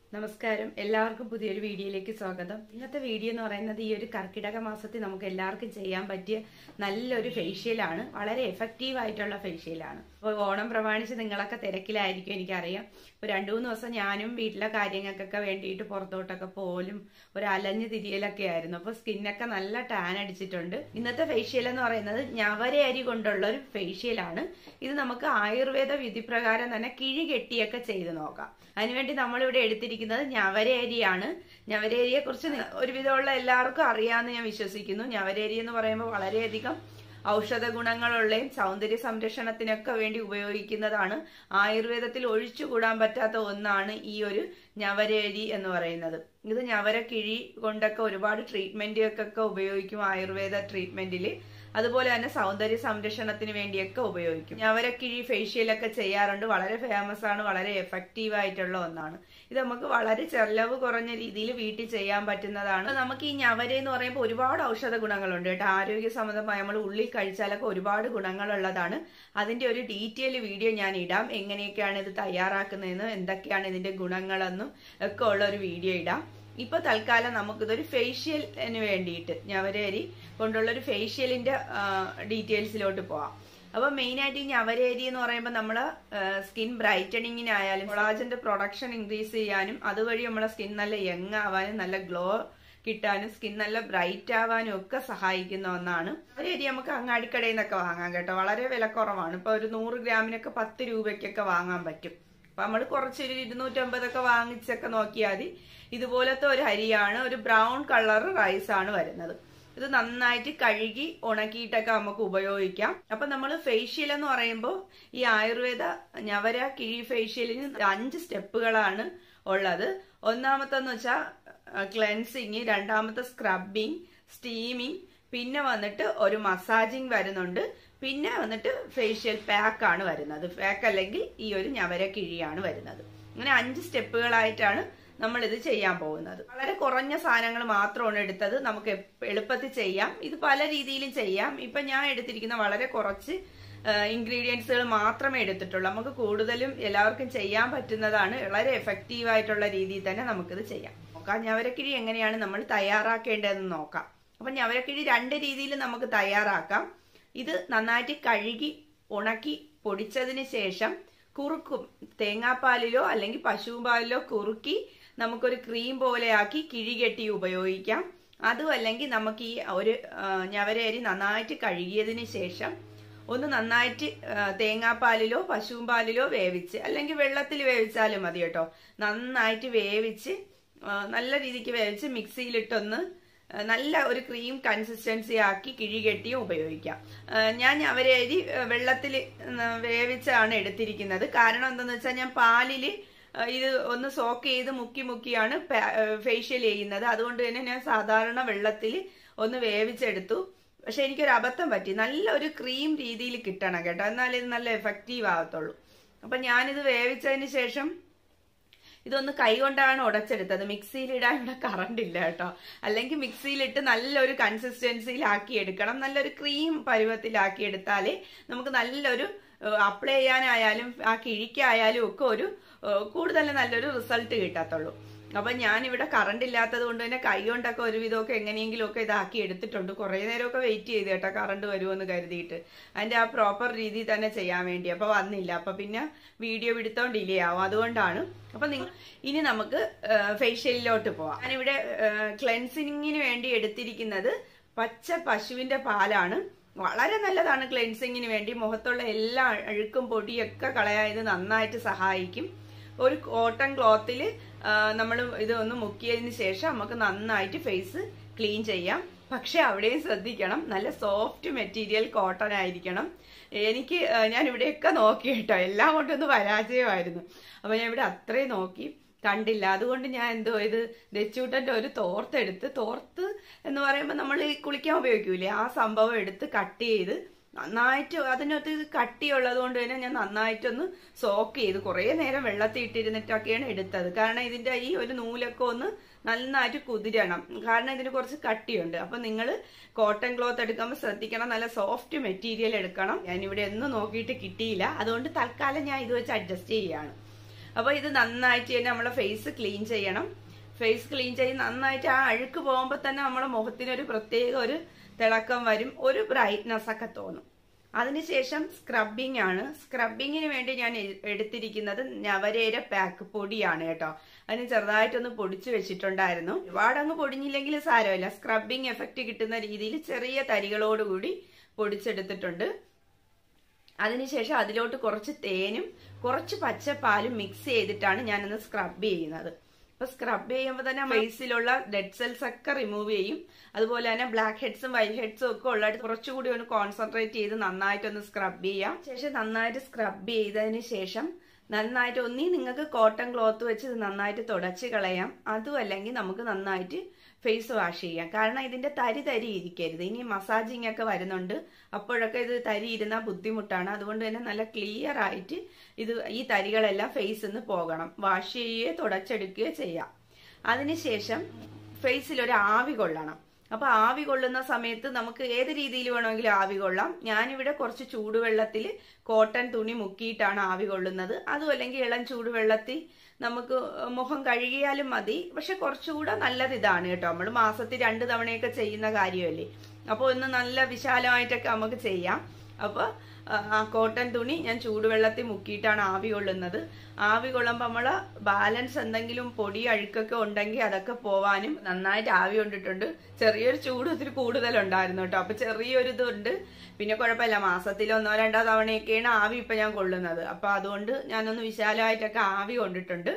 നമസ്കാരം എല്ലാവർക്കും പുതിയൊരു വീഡിയോയിലേക്ക് സ്വാഗതം ഇന്നത്തെ വീഡിയോ എന്ന് പറയുന്നത് ഈ ഒരു കർക്കിടക മാസത്തിൽ നമുക്ക് എല്ലാവർക്കും ചെയ്യാൻ പറ്റിയ നല്ലൊരു ഫേഷ്യലാണ് വളരെ എഫക്റ്റീവ് ആയിട്ടുള്ള ഫേഷ്യലാണ് അപ്പോൾ ഓണം പ്രമാണിച്ച് നിങ്ങളൊക്കെ തിരക്കിലായിരിക്കും എനിക്കറിയാം ഇപ്പോൾ രണ്ടു മൂന്ന് ദിവസം ഞാനും വീട്ടിലെ കാര്യങ്ങൾക്കൊക്കെ വേണ്ടിയിട്ട് പുറത്തോട്ടൊക്കെ പോലും ഒരു അലഞ്ഞു തിരിയലൊക്കെ ആയിരുന്നു അപ്പോൾ സ്കിന്നൊക്കെ നല്ല ടാൻ അടിച്ചിട്ടുണ്ട് ഇന്നത്തെ ഫേഷ്യൽ എന്ന് പറയുന്നത് ഞവര അരി കൊണ്ടുള്ള ഒരു ഫേഷ്യലാണ് ഇത് നമുക്ക് ആയുർവേദ വിധിപ്രകാരം തന്നെ കിഴി കെട്ടിയൊക്കെ ചെയ്ത് നോക്കാം അതിനുവേണ്ടി നമ്മളിവിടെ എടുത്തിരിക്കുന്നത് ഞവരേരിയാണ് ഞവരേരിയെ കുറിച്ച് ഒരുവിധമുള്ള എല്ലാവർക്കും അറിയാമെന്ന് ഞാൻ വിശ്വസിക്കുന്നു ഞവരേരി എന്ന് പറയുമ്പോൾ വളരെയധികം ഔഷധ ഗുണങ്ങളുള്ളയും സൗന്ദര്യ സംരക്ഷണത്തിനൊക്കെ വേണ്ടി ഉപയോഗിക്കുന്നതാണ് ആയുർവേദത്തിൽ ഒഴിച്ചുകൂടാൻ പറ്റാത്ത ഒന്നാണ് ഈ ഒരു ഞവരേരി എന്ന് പറയുന്നത് ഇത് ഞവര കിഴി കൊണ്ടൊക്കെ ഒരുപാട് ട്രീറ്റ്മെന്റുകൾക്കൊക്കെ ഉപയോഗിക്കും ആയുർവേദ ട്രീറ്റ്മെന്റിൽ അതുപോലെ തന്നെ സൗന്ദര്യ സംരക്ഷണത്തിന് വേണ്ടിയൊക്കെ ഉപയോഗിക്കും ഞവരക്കിഴി ഫേഷ്യലൊക്കെ ചെയ്യാറുണ്ട് വളരെ ഫേമസ് ആണ് വളരെ എഫക്റ്റീവ് ആയിട്ടുള്ള ഒന്നാണ് ഇത് നമുക്ക് വളരെ ചെലവ് കുറഞ്ഞ രീതിയിൽ വീട്ടിൽ ചെയ്യാൻ പറ്റുന്നതാണ് നമുക്ക് ഈ ഞവര എന്ന് പറയുമ്പോൾ ഒരുപാട് ഔഷധ ഗുണങ്ങളുണ്ട് കേട്ടോ ആരോഗ്യ സംബന്ധമായി നമ്മൾ ഉള്ളിൽ കഴിച്ചാലൊക്കെ ഒരുപാട് ഗുണങ്ങളുള്ളതാണ് അതിന്റെ ഒരു ഡീറ്റെയിൽ വീഡിയോ ഞാൻ ഇടാം എങ്ങനെയൊക്കെയാണ് ഇത് തയ്യാറാക്കുന്നതെന്നും എന്തൊക്കെയാണ് ഇതിന്റെ ഗുണങ്ങളെന്നും ഒക്കെ ഉള്ള ഒരു വീഡിയോ ഇടാം ഇപ്പൊ തൽക്കാലം നമുക്കിതൊരു ഫേഷ്യലിന് വേണ്ടിയിട്ട് ഞവരേരി കൊണ്ടുള്ള ഒരു ഫേഷ്യലിന്റെ ഡീറ്റെയിൽസിലോട്ട് പോവാം അപ്പൊ മെയിൻ ആയിട്ട് ഈ ഞവരേരി എന്ന് പറയുമ്പോൾ നമ്മൾ സ്കിൻ ബ്രൈറ്റനിങ്ങിനായാലും കൊളാജന്റെ പ്രൊഡക്ഷൻ ഇൻക്രീസ് ചെയ്യാനും അതുവഴി നമ്മളെ സ്കിൻ നല്ല യങ് ആവാനും നല്ല ഗ്ലോ കിട്ടാനും സ്കിൻ നല്ല ബ്രൈറ്റ് ആവാനും ഒക്കെ സഹായിക്കുന്ന ഒന്നാണ് അവരേരി നമുക്ക് അങ്ങാടിക്കടയിൽ നിന്നൊക്കെ വാങ്ങാം കേട്ടോ വളരെ വിലക്കുറവാണ് ഇപ്പൊ ഒരു നൂറ് ഗ്രാമിനൊക്കെ പത്ത് രൂപയ്ക്കൊക്കെ വാങ്ങാൻ പറ്റും അപ്പൊ നമ്മൾ കുറച്ചൊരു ഇരുന്നൂറ്റമ്പതൊക്കെ വാങ്ങിച്ചൊക്കെ നോക്കിയാൽ മതി ഇതുപോലത്തെ ഒരു അരിയാണ് ഒരു ബ്രൗൺ കളർ റൈസ് ആണ് വരുന്നത് ഇത് നന്നായിട്ട് കഴുകി ഉണക്കിയിട്ടൊക്കെ നമുക്ക് ഉപയോഗിക്കാം അപ്പൊ നമ്മൾ ഫേഷ്യൽ എന്ന് പറയുമ്പോൾ ഈ ആയുർവേദ ഞവര കിഴി ഫേഷ്യലിന് അഞ്ച് സ്റ്റെപ്പുകളാണ് ഉള്ളത് ഒന്നാമത്തെന്ന് വെച്ചാൽ ക്ലെൻസിങ് രണ്ടാമത്തെ സ്ക്രബിങ് സ്റ്റീമിങ് പിന്നെ വന്നിട്ട് ഒരു മസാജിങ് വരുന്നുണ്ട് പിന്നെ വന്നിട്ട് ഫേഷ്യൽ പാക്ക് ആണ് വരുന്നത് പാക്ക് അല്ലെങ്കിൽ ഈ ഒരു ഞവര കിഴിയാണ് വരുന്നത് അങ്ങനെ അഞ്ച് സ്റ്റെപ്പുകളായിട്ടാണ് നമ്മൾ ഇത് ചെയ്യാൻ പോകുന്നത് വളരെ കുറഞ്ഞ സാധനങ്ങൾ മാത്രമാണ് എടുത്തത് നമുക്ക് എളുപ്പത്തിൽ ചെയ്യാം ഇത് പല രീതിയിലും ചെയ്യാം ഇപ്പൊ ഞാൻ എടുത്തിരിക്കുന്ന വളരെ കുറച്ച് ഇൻഗ്രീഡിയൻസുകൾ മാത്രമേ എടുത്തിട്ടുള്ളൂ നമുക്ക് കൂടുതലും എല്ലാവർക്കും ചെയ്യാൻ പറ്റുന്നതാണ് വളരെ എഫക്റ്റീവ് ആയിട്ടുള്ള രീതിയിൽ തന്നെ നമുക്കിത് ചെയ്യാം നോക്കാം ഞവരക്കിഴി എങ്ങനെയാണ് നമ്മൾ തയ്യാറാക്കേണ്ടതെന്ന് നോക്കാം അപ്പൊ ഞവരക്കിഴി രണ്ട് രീതിയിൽ നമുക്ക് തയ്യാറാക്കാം ഇത് നന്നായിട്ട് കഴുകി ഉണക്കി പൊടിച്ചതിന് ശേഷം കുറുക്കും തേങ്ങാപ്പാലിലോ അല്ലെങ്കിൽ പശുപാലിലോ കുറുക്കി നമുക്കൊരു ക്രീം പോലെയാക്കി കിഴികെട്ടി ഉപയോഗിക്കാം അതും അല്ലെങ്കിൽ നമുക്ക് ഈ ഒരു ഞവരരി നന്നായിട്ട് കഴുകിയതിന് ശേഷം ഒന്ന് നന്നായിട്ട് തേങ്ങാപ്പാലിലോ പശുപാലിലോ വേവിച്ച് അല്ലെങ്കിൽ വെള്ളത്തിൽ വേവിച്ചാലും മതി കേട്ടോ നന്നായിട്ട് വേവിച്ച് നല്ല രീതിക്ക് വേവിച്ച് മിക്സിയിലിട്ടൊന്ന് നല്ല ഒരു ക്രീം കൺസിസ്റ്റൻസി ആക്കി കിഴികെട്ടിയും ഉപയോഗിക്കാം ഞാൻ അവരരി വെള്ളത്തിൽ വേവിച്ചാണ് എടുത്തിരിക്കുന്നത് കാരണം എന്താണെന്ന് വെച്ചാൽ ഞാൻ പാലില് ഇത് ഒന്ന് സോക്ക് ചെയ്ത് മുക്കി മുക്കിയാണ് ഫേഷ്യൽ ചെയ്യുന്നത് അതുകൊണ്ട് തന്നെ ഞാൻ സാധാരണ വെള്ളത്തിൽ ഒന്ന് വേവിച്ചെടുത്തു പക്ഷെ എനിക്കൊരു അബദ്ധം പറ്റി നല്ല ഒരു ക്രീം രീതിയിൽ കിട്ടണം കേട്ടോ എന്നാലേ ഇത് നല്ല എഫക്റ്റീവ് ആകത്തുള്ളൂ അപ്പൊ ഞാനിത് വേവിച്ചതിന് ശേഷം ഇതൊന്ന് കൈകൊണ്ടാണ് ഉടച്ചെടുത്തത് മിക്സിയിലിടാൻ ഇവിടെ കറണ്ട് ഇല്ല കേട്ടോ അല്ലെങ്കിൽ മിക്സിയിലിട്ട് നല്ലൊരു കൺസിസ്റ്റൻസിയിലാക്കി എടുക്കണം നല്ലൊരു ക്രീം പരുവത്തിലാക്കി എടുത്താലേ നമുക്ക് നല്ലൊരു അപ്ലൈ ചെയ്യാനായാലും ആ കിഴിക്കായാലും ഒക്കെ ഒരു കൂടുതൽ നല്ലൊരു റിസൾട്ട് കിട്ടത്തുള്ളൂ അപ്പൊ ഞാനിവിടെ കറണ്ട് ഇല്ലാത്തത് കൊണ്ട് തന്നെ കൈ കൊണ്ടൊക്കെ ഒരുവിധമൊക്കെ എങ്ങനെയെങ്കിലും ഒക്കെ ഇതാക്കി എടുത്തിട്ടുണ്ട് കുറെ നേരമൊക്കെ വെയിറ്റ് ചെയ്ത് കേട്ടോ കറണ്ട് വരുമെന്ന് കരുതിയിട്ട് അതിന്റെ ആ പ്രോപ്പർ രീതിയിൽ തന്നെ ചെയ്യാൻ വേണ്ടി അപ്പൊ വന്നില്ല അപ്പൊ പിന്നെ വീഡിയോ പിടുത്തം ഡിലേ ആവും അതുകൊണ്ടാണ് അപ്പൊ നിങ്ങൾ ഇനി നമുക്ക് ഫേഷ്യലിലോട്ട് പോവാം ഞാനിവിടെ ക്ലെൻസിങ്ങിന് വേണ്ടി എടുത്തിരിക്കുന്നത് പച്ച പശുവിന്റെ പാലാണ് വളരെ നല്ലതാണ് ക്ലെൻസിങ്ങിന് വേണ്ടി മുഖത്തുള്ള എല്ലാ അഴുക്കും പൊടിയൊക്കെ കളയാൻ ഇത് നന്നായിട്ട് സഹായിക്കും ഒരു കോട്ടൺ ക്ലോത്തിൽ നമ്മൾ ഇത് ഒന്ന് മുക്കിയതിന് ശേഷം നമുക്ക് നന്നായിട്ട് ഫേസ് ക്ലീൻ ചെയ്യാം പക്ഷെ അവിടെയും ശ്രദ്ധിക്കണം നല്ല സോഫ്റ്റ് മെറ്റീരിയൽ കോട്ടൺ ആയിരിക്കണം എനിക്ക് ഞാൻ ഇവിടെയൊക്കെ നോക്കി കേട്ടോ എല്ലാം കൊണ്ടൊന്ന് പരാജയമായിരുന്നു അപ്പൊ ഞാൻ ഇവിടെ അത്രയും നോക്കി കണ്ടില്ല അതുകൊണ്ട് ഞാൻ എന്തോ ഇത് ദച്ചൂട്ടന്റെ ഒരു തോർത്തെടുത്ത് തോർത്ത് എന്ന് പറയുമ്പോൾ നമ്മൾ കുളിക്കാൻ ഉപയോഗിക്കൂലേ ആ സംഭവം എടുത്ത് കട്ട് ചെയ്ത് നന്നായിട്ട് അതിനകത്ത് ഇത് കട്ടിയുള്ളത് കൊണ്ട് തന്നെ ഞാൻ നന്നായിട്ടൊന്ന് സോക്ക് ചെയ്ത് കുറേ നേരം വെള്ളത്തിൽ ഇട്ടിരുന്നിട്ടൊക്കെയാണ് എടുത്തത് കാരണം ഇതിന്റെ ഈ ഒരു നൂലൊക്കെ ഒന്ന് നന്നായിട്ട് കുതിരണം കാരണം ഇതിന് കുറച്ച് കട്ടിയുണ്ട് അപ്പൊ നിങ്ങൾ കോട്ടൺ ക്ലോത്ത് എടുക്കുമ്പോൾ ശ്രദ്ധിക്കണം നല്ല സോഫ്റ്റ് മെറ്റീരിയൽ എടുക്കണം ഞാനിവിടെ ഒന്നും നോക്കിയിട്ട് കിട്ടിയില്ല അതുകൊണ്ട് തൽക്കാലം ഞാൻ ഇത് വെച്ച് അഡ്ജസ്റ്റ് ചെയ്യാണ് അപ്പൊ ഇത് നന്നായിട്ട് തന്നെ നമ്മളെ ഫേസ് ക്ലീൻ ചെയ്യണം ഫേസ് ക്ലീൻ ചെയ്ത് നന്നായിട്ട് ആ അഴുക്ക് പോകുമ്പോൾ തന്നെ നമ്മുടെ മുഖത്തിനൊരു പ്രത്യേക ഒരു തിളക്കം വരും ഒരു ബ്രൈറ്റ്നെസ് ഒക്കെ തോന്നും അതിനുശേഷം സ്ക്രബിംഗ് ആണ് സ്ക്രബിങ്ങിന് വേണ്ടി ഞാൻ എ- എടുത്തിരിക്കുന്നത് നവരേര പാക്ക് പൊടിയാണ് കേട്ടോ അതിന് ചെറുതായിട്ടൊന്ന് പൊടിച്ചു വെച്ചിട്ടുണ്ടായിരുന്നു ഒരുപാടങ്ങ് പൊടിഞ്ഞില്ലെങ്കിൽ സാരമില്ല സ്ക്രബിംഗ് എഫക്റ്റ് കിട്ടുന്ന രീതിയിൽ ചെറിയ തരികളോടുകൂടി പൊടിച്ചെടുത്തിട്ടുണ്ട് അതിനുശേഷം അതിലോട്ട് കുറച്ച് തേനും കുറച്ച് പച്ചപ്പാലും മിക്സ് ചെയ്തിട്ടാണ് ഞാനൊന്ന് സ്ക്രബ് ചെയ്യുന്നത് അപ്പൊ സ്ക്രബ് ചെയ്യുമ്പോൾ തന്നെ ഫേസിലുള്ള ഡെഡ് സെൽസ് ഒക്കെ റിമൂവ് ചെയ്യും അതുപോലെ തന്നെ ബ്ലാക്ക് ഹെഡ്സും വൈറ്റ് ഹെഡ്സും ഒക്കെ ഉള്ളത് കുറച്ചുകൂടി ഒന്ന് കോൺസെൻട്രേറ്റ് ചെയ്ത് നന്നായിട്ടൊന്ന് സ്ക്രബ് ചെയ്യാം ശേഷം നന്നായിട്ട് സ്ക്രബ് ചെയ്തതിന് ശേഷം നന്നായിട്ട് ഒന്നി നിങ്ങൾക്ക് കോട്ടൺ ക്ലോത്ത് വെച്ച് ഇത് നന്നായിട്ട് തുടച്ച് കളയാം അതും അല്ലെങ്കിൽ നമുക്ക് നന്നായിട്ട് ഫേസ് വാഷ് ചെയ്യാം കാരണം ഇതിന്റെ തരി തരി ഇരിക്കരുത് ഇനി മസാജിങ് ഒക്കെ വരുന്നുണ്ട് അപ്പോഴൊക്കെ ഇത് തരി ഇരുന്നാൽ ബുദ്ധിമുട്ടാണ് അതുകൊണ്ട് തന്നെ നല്ല ക്ലിയർ ആയിട്ട് ഇത് ഈ തരികളെല്ലാം ഫേസിൽ നിന്ന് പോകണം വാഷ് ചെയ്യുകയോ തുടച്ചെടുക്കുകയോ ചെയ്യാം അതിനുശേഷം ഫേസിൽ ഒരു ആവി കൊള്ളണം അപ്പൊ ആവി കൊള്ളുന്ന സമയത്ത് നമുക്ക് ഏത് രീതിയിൽ വേണമെങ്കിലും ആവി കൊള്ളാം ഞാനിവിടെ കുറച്ച് ചൂടുവെള്ളത്തിൽ കോട്ടൺ തുണി മുക്കിയിട്ടാണ് ആവി കൊള്ളുന്നത് അതും അല്ലെങ്കിൽ ഇളം ചൂടുവെള്ളത്തിൽ നമുക്ക് മുഖം കഴുകിയാലും മതി പക്ഷെ കുറച്ചുകൂടെ നല്ലത് ഇതാണ് കേട്ടോ നമ്മൾ മാസത്തിൽ രണ്ട് തവണയൊക്കെ ചെയ്യുന്ന കാര്യമല്ലേ അപ്പോൾ ഒന്ന് നല്ല വിശാലമായിട്ടൊക്കെ നമുക്ക് ചെയ്യാം അപ്പോൾ ആ കോട്ടൺ തുണി ഞാൻ ചൂടുവെള്ളത്തിൽ മുക്കിയിട്ടാണ് ആവി കൊള്ളുന്നത് ആവി കൊള്ളുമ്പോൾ നമ്മൾ ബാലൻസ് എന്തെങ്കിലും പൊടി അഴുക്കൊക്കെ ഉണ്ടെങ്കിൽ അതൊക്കെ പോവാനും നന്നായിട്ട് ആവി കൊണ്ടിട്ടുണ്ട് ചെറിയൊരു ചൂട് ഒത്തിരി കൂടുതലുണ്ടായിരുന്നു കേട്ടോ അപ്പൊ ചെറിയൊരു ഇതുണ്ട് പിന്നെ കുഴപ്പമില്ല മാസത്തിൽ ഒന്നോ രണ്ടോ തവണയൊക്കെയാണ് ആവി ഇപ്പൊ ഞാൻ കൊള്ളുന്നത് അപ്പൊ അതുകൊണ്ട് ഞാനൊന്ന് വിശാലമായിട്ടൊക്കെ ആവി കൊണ്ടിട്ടുണ്ട്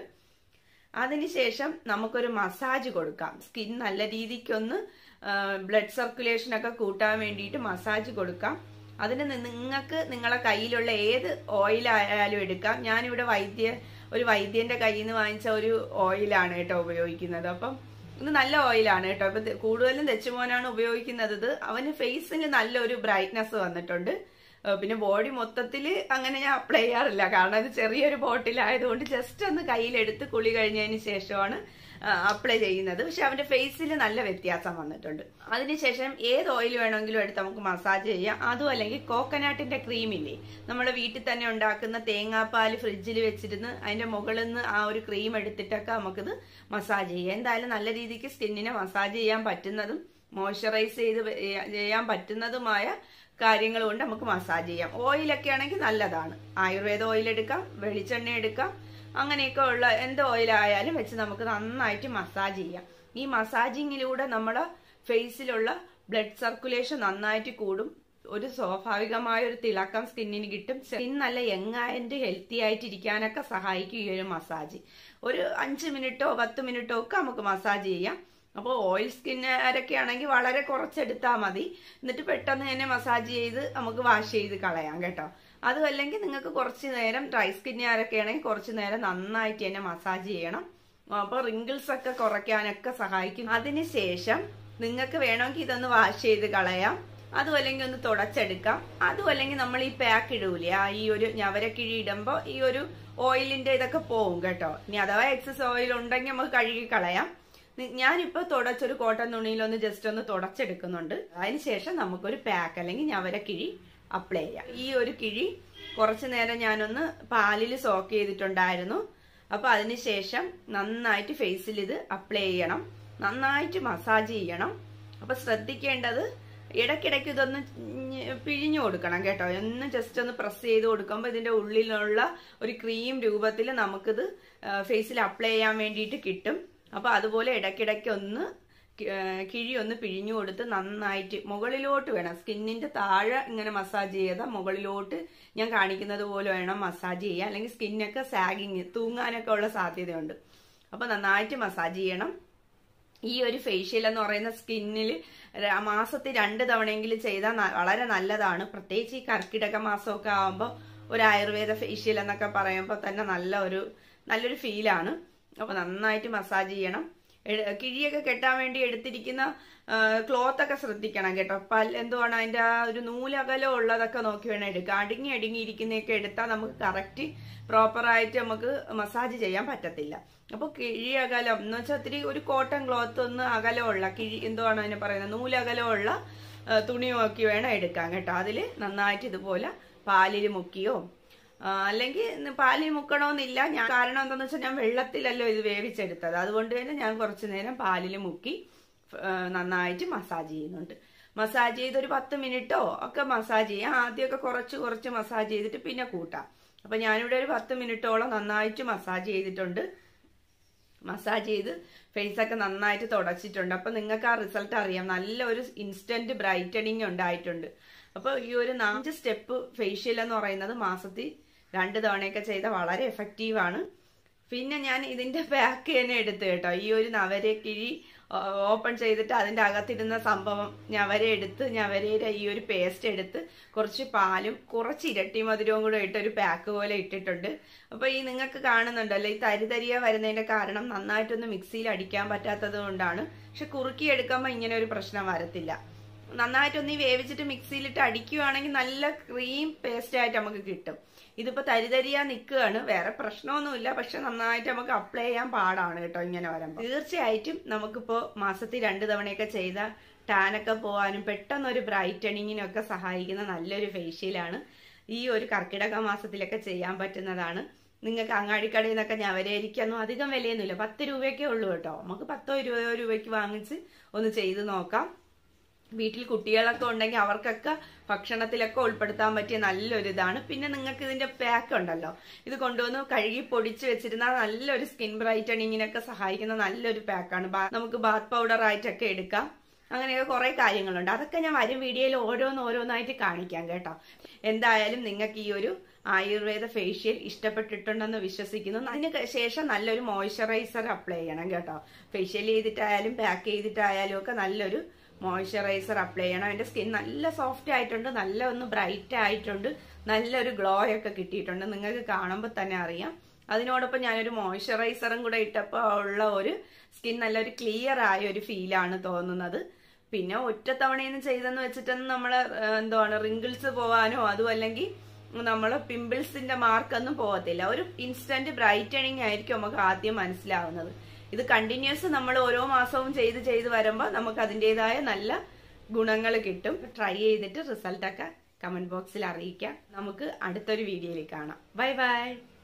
അതിനുശേഷം നമുക്കൊരു മസാജ് കൊടുക്കാം സ്കിൻ നല്ല രീതിക്കൊന്ന് ബ്ലഡ് സർക്കുലേഷൻ ഒക്കെ കൂട്ടാൻ വേണ്ടിയിട്ട് മസാജ് കൊടുക്കാം അതിന് നിങ്ങൾക്ക് നിങ്ങളെ കയ്യിലുള്ള ഏത് ഓയിൽ ആയാലും എടുക്കാം ഞാനിവിടെ വൈദ്യ ഒരു വൈദ്യന്റെ കയ്യിൽ നിന്ന് വാങ്ങിച്ച ഒരു ഓയിലാണ് കേട്ടോ ഉപയോഗിക്കുന്നത് അപ്പം ഇത് നല്ല ഓയിലാണ് കേട്ടോ അപ്പൊ ഇത് കൂടുതലും തെച്ചുമോനാണ് ഉപയോഗിക്കുന്നത് ഇത് അവന് ഫേസിന് നല്ലൊരു ബ്രൈറ്റ്നെസ് വന്നിട്ടുണ്ട് ഏഹ് പിന്നെ ബോഡി മൊത്തത്തിൽ അങ്ങനെ ഞാൻ അപ്ലൈ ചെയ്യാറില്ല കാരണം ഇത് ചെറിയൊരു ബോട്ടിലായതുകൊണ്ട് ജസ്റ്റ് ഒന്ന് കയ്യിലെടുത്ത് കുളി കഴിഞ്ഞതിന് ശേഷമാണ് അപ്ലൈ ചെയ്യുന്നത് പക്ഷെ അവന്റെ ഫേസിൽ നല്ല വ്യത്യാസം വന്നിട്ടുണ്ട് അതിനുശേഷം ഏത് ഓയിൽ വേണമെങ്കിലും എടുത്ത് നമുക്ക് മസാജ് ചെയ്യാം അതും അല്ലെങ്കിൽ കോക്കനട്ടിന്റെ ക്രീം ഇല്ലേ നമ്മുടെ വീട്ടിൽ തന്നെ ഉണ്ടാക്കുന്ന തേങ്ങാപ്പാൽ ഫ്രിഡ്ജിൽ വെച്ചിരുന്ന് അതിന്റെ മുകളിൽ നിന്ന് ആ ഒരു ക്രീം എടുത്തിട്ടൊക്കെ നമുക്കിത് മസാജ് ചെയ്യാം എന്തായാലും നല്ല രീതിക്ക് സ്കിന്നിനെ മസാജ് ചെയ്യാൻ പറ്റുന്നതും മോയ്സ്ചറൈസ് ചെയ്ത് ചെയ്യാൻ പറ്റുന്നതുമായ കാര്യങ്ങൾ കൊണ്ട് നമുക്ക് മസാജ് ചെയ്യാം ഓയിലൊക്കെ ആണെങ്കിൽ നല്ലതാണ് ആയുർവേദ ഓയിൽ എടുക്കാം വെളിച്ചെണ്ണ എടുക്കാം അങ്ങനെയൊക്കെ ഉള്ള എന്ത് ഓയിലായാലും വെച്ച് നമുക്ക് നന്നായിട്ട് മസാജ് ചെയ്യാം ഈ മസാജിങ്ങിലൂടെ നമ്മുടെ ഫേസിലുള്ള ബ്ലഡ് സർക്കുലേഷൻ നന്നായിട്ട് കൂടും ഒരു സ്വാഭാവികമായ ഒരു തിളക്കം സ്കിന്നിന് കിട്ടും സ്കിൻ നല്ല യങ് ആൻഡ് ഹെൽത്തി ആയിട്ട് ഇരിക്കാനൊക്കെ സഹായിക്കും ഈ ഒരു മസാജ് ഒരു അഞ്ച് മിനിറ്റോ പത്ത് മിനിറ്റോ ഒക്കെ നമുക്ക് മസാജ് ചെയ്യാം അപ്പോൾ ഓയിൽ സ്കിന്നുകാരൊക്കെ ആണെങ്കിൽ വളരെ കുറച്ചെടുത്താൽ മതി എന്നിട്ട് പെട്ടെന്ന് തന്നെ മസാജ് ചെയ്ത് നമുക്ക് വാഷ് ചെയ്ത് കളയാം കേട്ടോ അതും അല്ലെങ്കിൽ നിങ്ങൾക്ക് കുറച്ച് നേരം ഡ്രൈ സ്കിന്നുകാരൊക്കെ ആണെങ്കിൽ കുറച്ച് നേരം നന്നായിട്ട് തന്നെ മസാജ് ചെയ്യണം അപ്പോൾ റിങ്കിൾസ് ഒക്കെ കുറയ്ക്കാനൊക്കെ സഹായിക്കും അതിനുശേഷം നിങ്ങൾക്ക് വേണമെങ്കിൽ ഇതൊന്ന് വാഷ് ചെയ്ത് കളയാം അതും അല്ലെങ്കിൽ ഒന്ന് തുടച്ചെടുക്കാം അതും അല്ലെങ്കിൽ നമ്മൾ ഈ പാക്ക് ഇടൂലേ ആ ഈ ഒരു ഞവരക്കിഴി ഇടുമ്പോൾ ഈ ഒരു ഓയിലിന്റെ ഇതൊക്കെ പോവും കേട്ടോ ഇനി അഥവാ എക്സസ് ഓയിൽ ഉണ്ടെങ്കിൽ നമുക്ക് കഴുകി കളയാം നി- ഞാനിപ്പോ തുടച്ചൊരു കോട്ടൺ തുണിയിലൊന്ന് ജസ്റ്റ് ഒന്ന് തുടച്ചെടുക്കുന്നുണ്ട് അതിനുശേഷം നമുക്കൊരു പാക്ക് അല്ലെങ്കിൽ ഞവരക്കിഴി അപ്ലൈ ചെയ്യാം ഈ ഒരു കിഴി കുറച്ചു നേരം ഞാനൊന്ന് പാലിൽ സോക്ക് ചെയ്തിട്ടുണ്ടായിരുന്നു അപ്പൊ അതിനുശേഷം നന്നായിട്ട് ഫേസിൽ ഇത് അപ്ലൈ ചെയ്യണം നന്നായിട്ട് മസാജ് ചെയ്യണം അപ്പൊ ശ്രദ്ധിക്കേണ്ടത് ഇടയ്ക്കിടയ്ക്ക് ഇതൊന്ന് ഞ- പിഴിഞ്ഞു കൊടുക്കണം കേട്ടോ ഒന്ന് ജസ്റ്റ് ഒന്ന് പ്രസ് ചെയ്ത് കൊടുക്കുമ്പോൾ ഇതിന്റെ ഉള്ളിലുള്ള ഒരു ക്രീം രൂപത്തിൽ നമുക്കിത് ഫേസിൽ അപ്ലൈ ചെയ്യാൻ വേണ്ടിയിട്ട് കിട്ടും അപ്പൊ അതുപോലെ ഇടയ്ക്കിടയ്ക്ക് ഒന്ന് കി- ആ, കിഴി ഒന്ന് പിഴിഞ്ഞു കൊടുത്ത് നന്നായിട്ട് മുകളിലോട്ട് വേണം സ്കിന്നിന്റെ താഴെ ഇങ്ങനെ മസാജ് ചെയ്താൽ മുകളിലോട്ട് ഞാൻ കാണിക്കുന്നത് പോലെ വേണം മസാജ് ചെയ്യാൻ അല്ലെങ്കിൽ സ്കിന്നൊക്കെ സാഗിങ് തൂങ്ങാനൊക്കെ ഉള്ള സാധ്യതയുണ്ട് അപ്പൊ നന്നായിട്ട് മസാജ് ചെയ്യണം ഈ ഒരു ഫേഷ്യൽ എന്ന് പറയുന്ന സ്കിന്നിൽ മാസത്തിൽ രണ്ട് തവണയെങ്കിലും ചെയ്താൽ ന- വളരെ നല്ലതാണ് പ്രത്യേകിച്ച് ഈ കർക്കിടക മാസമൊക്കെ ആകുമ്പോൾ ഒരു ആയുർവേദ ഫേഷ്യൽ എന്നൊക്കെ പറയുമ്പോൾ തന്നെ നല്ല ഒരു നല്ലൊരു ഫീലാണ് അപ്പൊ നന്നായിട്ട് മസാജ് ചെയ്യണം എ- കിഴിയൊക്കെ കെട്ടാൻ വേണ്ടി എടുത്തിരിക്കുന്ന ക്ലോത്ത് ഒക്കെ ശ്രദ്ധിക്കണം കേട്ടോ പൽ എന്തുവാണ് അതിന്റെ ആ ഒരു നൂലകലം ഉള്ളതൊക്കെ നോക്കി വേണം എടുക്കുക അടുങ്ങി അടുങ്ങിയിരിക്കുന്നതൊക്കെ എടുത്താൽ നമുക്ക് കറക്റ്റ് പ്രോപ്പറായിട്ട് നമുക്ക് മസാജ് ചെയ്യാൻ പറ്റത്തില്ല അപ്പോൾ കിഴി അകലം എന്ന് വെച്ചാൽ ഒത്തിരി ഒരു കോട്ടൺ ക്ലോത്ത് ഒന്ന് അകലമുള്ള കിഴി എന്തുവാണ് അതിനെ പറയുന്നത് നൂലകലമുള്ള ആ, തുണി നോക്കി വേണം എടുക്കാൻ കേട്ടോ അതിൽ നന്നായിട്ട് ഇതുപോലെ പാലിൽ മുക്കിയോ ആ, അല്ലെങ്കിൽ ഇന്ന് പാലിൽ മുക്കണമെന്നില്ല ഞാൻ കാരണം എന്താണെന്ന് വെച്ചാൽ ഞാൻ വെള്ളത്തിലല്ലോ ഇത് വേവിച്ചെടുത്തത് അതുകൊണ്ട് തന്നെ ഞാൻ കുറച്ചു നേരം പാലിൽ മുക്കി ആ, നന്നായിട്ട് മസാജ് ചെയ്യുന്നുണ്ട് മസാജ് ചെയ്ത് ഒരു പത്ത് മിനിറ്റോ ഒക്കെ മസാജ് ചെയ്യാം ആദ്യമൊക്കെ കുറച്ച് കുറച്ച് മസാജ് ചെയ്തിട്ട് പിന്നെ കൂട്ടാം അപ്പൊ ഞാനിവിടെ ഒരു പത്ത് മിനിറ്റോളം നന്നായിട്ട് മസാജ് ചെയ്തിട്ടുണ്ട് മസാജ് ചെയ്ത് ഫേസ് ഒക്കെ നന്നായിട്ട് തുടച്ചിട്ടുണ്ട് അപ്പൊ നിങ്ങൾക്ക് ആ റിസൾട്ട് അറിയാം നല്ലൊരു ഇൻസ്റ്റന്റ് ബ്രൈറ്റനിങ് ഉണ്ടായിട്ടുണ്ട് അപ്പൊ ഈ ഒരു നാല് സ്റ്റെപ്പ് ഫേഷ്യൽ എന്ന് പറയുന്നത് മാസത്തിൽ രണ്ട് തവണയൊക്കെ ചെയ്ത വളരെ എഫക്റ്റീവ് ആണ് പിന്നെ ഞാൻ ഇതിന്റെ ബാക്ക് തന്നെ എടുത്തു കേട്ടോ ഈ ഒരു നവരെ കിഴി ഓപ്പൺ ചെയ്തിട്ട് അതിന്റെ അകത്തിരുന്ന സംഭവം ഞവര എടുത്ത് ഞവരയുടെ ഈ ഒരു പേസ്റ്റ് എടുത്ത് കുറച്ച് പാലും കുറച്ച് ഇരട്ടി മധുരവും കൂടെ ഇട്ട് ഒരു പാക്ക് പോലെ ഇട്ടിട്ടുണ്ട് അപ്പൊ ഈ നിങ്ങൾക്ക് കാണുന്നുണ്ടല്ലോ ഈ തരിതരിയ വരുന്നതിന്റെ കാരണം നന്നായിട്ടൊന്ന് മിക്സിയിൽ അടിക്കാൻ പറ്റാത്തത് കൊണ്ടാണ് പക്ഷെ കുറുക്കി എടുക്കുമ്പോൾ ഇങ്ങനെ ഒരു പ്രശ്നം വരത്തില്ല നന്നായിട്ടൊന്ന് ഈ വേവിച്ചിട്ട് മിക്സിയിലിട്ട് അടിക്കുവാണെങ്കിൽ നല്ല ക്രീം പേസ്റ്റ് ആയിട്ട് നമുക്ക് കിട്ടും ഇതിപ്പോ തരിതരിയാ നിൽക്കുകയാണ് വേറെ പ്രശ്നമൊന്നുമില്ല പക്ഷെ നന്നായിട്ട് നമുക്ക് അപ്ലൈ ചെയ്യാൻ പാടാണ് കേട്ടോ ഇങ്ങനെ വരുമ്പോൾ തീർച്ചയായിട്ടും നമുക്കിപ്പോ മാസത്തിൽ രണ്ട് തവണയൊക്കെ ചെയ്ത ടാനൊക്കെ പോകാനും പെട്ടെന്നൊരു ബ്രൈറ്റണിങ്ങിനൊക്കെ സഹായിക്കുന്ന നല്ലൊരു ഫേഷ്യലാണ് ഈ ഒരു കർക്കിടക മാസത്തിലൊക്കെ ചെയ്യാൻ പറ്റുന്നതാണ് നിങ്ങൾക്ക് അങ്ങാടിക്കടയിൽ നിന്നൊക്കെ ഞവരേരിക്കൊന്നും അധികം വിലയൊന്നുമില്ല പത്ത് രൂപയൊക്കെ ഉള്ളൂ കേട്ടോ നമുക്ക് പത്തോ ഇരുപതോ രൂപയ്ക്ക് വാങ്ങിച്ച് ഒന്ന് ചെയ്ത് നോക്കാം വീട്ടിൽ കുട്ടികളൊക്കെ ഉണ്ടെങ്കിൽ അവർക്കൊക്കെ ഭക്ഷണത്തിലൊക്കെ ഉൾപ്പെടുത്താൻ പറ്റിയ നല്ലൊരു ഇതാണ് പിന്നെ നിങ്ങൾക്ക് ഇതിന്റെ പാക്ക് ഉണ്ടല്ലോ ഇത് കൊണ്ടുവന്ന് കഴുകി പൊടിച്ച് വെച്ചിരുന്ന നല്ലൊരു സ്കിൻ ബ്രൈറ്റണിങ്ങിനൊക്കെ സഹായിക്കുന്ന നല്ലൊരു പാക്കാണ് നമുക്ക് ബാത്ത് പൗഡർ ആയിട്ടൊക്കെ എടുക്കാം അങ്ങനെയൊക്കെ കുറെ കാര്യങ്ങളുണ്ട് അതൊക്കെ ഞാൻ വരും വീഡിയോയിൽ ഓരോന്ന് ഓരോന്നായിട്ട് കാണിക്കാം കേട്ടോ എന്തായാലും നിങ്ങൾക്ക് ഈ ഒരു ആയുർവേദ ഫേഷ്യൽ ഇഷ്ടപ്പെട്ടിട്ടുണ്ടെന്ന് വിശ്വസിക്കുന്നു അതിന് ശേഷം നല്ലൊരു മോയ്സ്ചറൈസർ അപ്ലൈ ചെയ്യണം കേട്ടോ ഫേഷ്യൽ ചെയ്തിട്ടായാലും പാക്ക് ചെയ്തിട്ടായാലും ഒക്കെ നല്ലൊരു മോയ്സ്ചറൈസർ അപ്ലൈ ചെയ്യണം അതിന്റെ സ്കിൻ നല്ല സോഫ്റ്റ് ആയിട്ടുണ്ട് നല്ല ഒന്ന് ബ്രൈറ്റ് ആയിട്ടുണ്ട് നല്ലൊരു ഗ്ലോ ഒക്കെ കിട്ടിയിട്ടുണ്ട് നിങ്ങൾക്ക് കാണുമ്പോൾ തന്നെ അറിയാം അതിനോടൊപ്പം ഞാനൊരു മോയ്സ്ചറൈസറും കൂടെ ഇട്ടപ്പോൾ ഉള്ള ഒരു സ്കിൻ നല്ലൊരു ക്ലിയർ ആയ ഒരു ഫീലാണ് തോന്നുന്നത് പിന്നെ ഒറ്റത്തവണയൊന്നും ചെയ്തെന്ന് വെച്ചിട്ടൊന്നും നമ്മൾ എന്താണ് റിങ്കിൾസ് പോവാനോ അതും അല്ലെങ്കിൽ നമ്മൾ പിമ്പിൾസിന്റെ മാർക്കൊന്നും പോകത്തില്ല ഒരു ഇൻസ്റ്റന്റ് ബ്രൈറ്റണിങ് ആയിരിക്കും നമുക്ക് ആദ്യം മനസ്സിലാവുന്നത് ഇത് കണ്ടിന്യൂസ് നമ്മൾ ഓരോ മാസവും ചെയ്ത് ചെയ്ത് വരുമ്പോൾ നമുക്ക് അതിൻ്റെതായ നല്ല ഗുണങ്ങൾ കിട്ടും ട്രൈ ചെയ്തിട്ട് റിസൾട്ടൊക്കെ കമന്റ് ബോക്സിൽ അറിയിക്കാം നമുക്ക് അടുത്തൊരു വീഡിയോയിൽ കാണാം ബൈ ബൈ